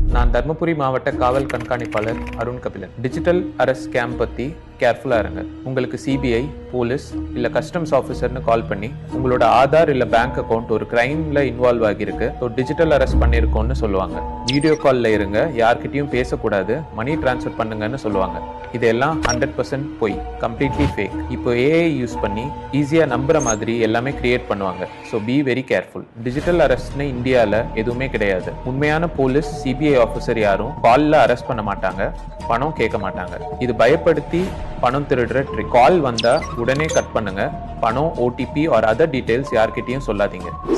நான் தர்மபுரி மாவட்ட காவல் கண்காணிப்பாளர் Arun Kabilan digital arrest scam பத்தி கேர்ஃபுல்லா இருங்க உங்களுக்கு சிபிஐ போலீஸ் இல்ல கஸ்டம்ஸ் ஆஃபீஸர்னு கால் பண்ணி உங்களோட ஆதார் இல்ல பேங்க் அக்கவுண்ட் ஒரு கிரைம்ல இன்வால்வ் ஆகியிருக்கு ஸோ டிஜிட்டல் அரெஸ்ட் பண்ணியிருக்கோம்னு சொல்லுவாங்க வீடியோ கால்ல இருங்க யார்கிட்டயும் பேசக்கூடாது மணி டிரான்ஸ்ஃபர் பண்ணுங்கன்னு சொல்லுவாங்க இதெல்லாம் ஹண்ட்ரட் பர்சன்ட் பொய் கம்ப்ளீட்லி ஃபேக் இப்போ ஏஐ யூஸ் பண்ணி ஈஸியா நம்புற மாதிரி எல்லாமே கிரியேட் பண்ணுவாங்க ஸோ பி வெரி கேர்ஃபுல் டிஜிட்டல் அரெஸ்ட்னு இந்தியாவில் எதுவுமே கிடையாது உண்மையான போலீஸ் சிபிஐ ஆஃபீஸர் யாரும் காலில் அரெஸ்ட் பண்ண மாட்டாங்க பணம் கேட்க மாட்டாங்க இது பயப்படுத்தி பணம் திருடுற ட்ரிக் கால் வந்தா உடனே கட் பண்ணுங்க பணம் ஓடிபி ஆர் அதர் டீடைல்ஸ் யார்கிட்டயும் சொல்லாதீங்க